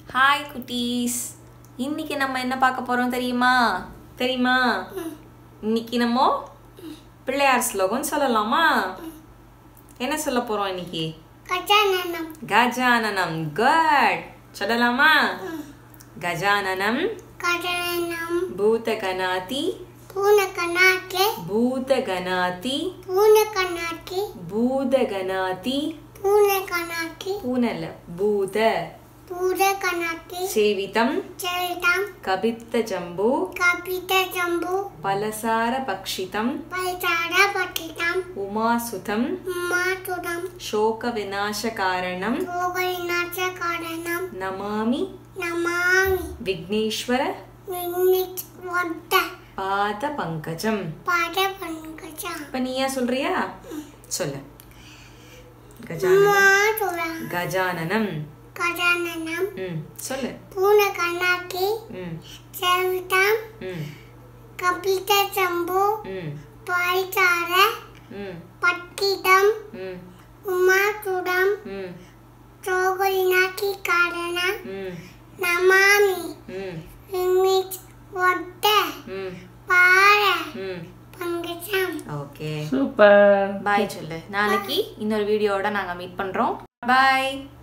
hi குட்டீஸ் இன்னைக்கு நம்ம என்ன பார்க்க போறோம் தெரியுமா தெரியுமா இன்னைக்கு நம்ம பிள்ளையார் ஸ்லோகம் சொல்லலாமா என்ன சொல்ல போறோம் இன்னைக்கு கஜானனம் கஜானனம் குட் சொல்லலாமா கஜானனம் கஜானனம் பூதகணாதி பூனகனாக்கே பூதகணாதி பூனகனாக்கே பூதகணாதி பூனகனாக்கே பூனல்ல பூத பூரகனாக்கே சேவிதம் சரிதம் கபித்த ஜம்பு கபித ஜம்பு பலசார பக்ஷிதம் பைசார பட்டிதம் உமாசுதம் மாதுரம் சோக விநாசகாரணம் ரோகவிநாச காரணம் நமாமி நமாமி விக்னேஸ்வர விண்ணிச் வட்ட பாத பங்கஜம் பாட பங்கஜம் இப்ப நீயா சொல்றியா சொல்லு கஜானனம் மாதுரம் கஜானனம் கஜானனம் ம் சொல்லு பூனகனாக்கே ம் சரிதம் ம் கபித ஜம்பு ம் பைசார ம் பட்டிதம் ம் உமாசுரம் ம் ரோகவிநாசி காரணம் ம் நமாமி ம் விண்ணிச் வட்ட ம் பாட ம் பங்கஜம் ஓகே சூப்பர் பாய் சொல்லு நாளைக்கு இன்னொரு வீடியோவோட நாங்க மீட் பண்றோம் பாய்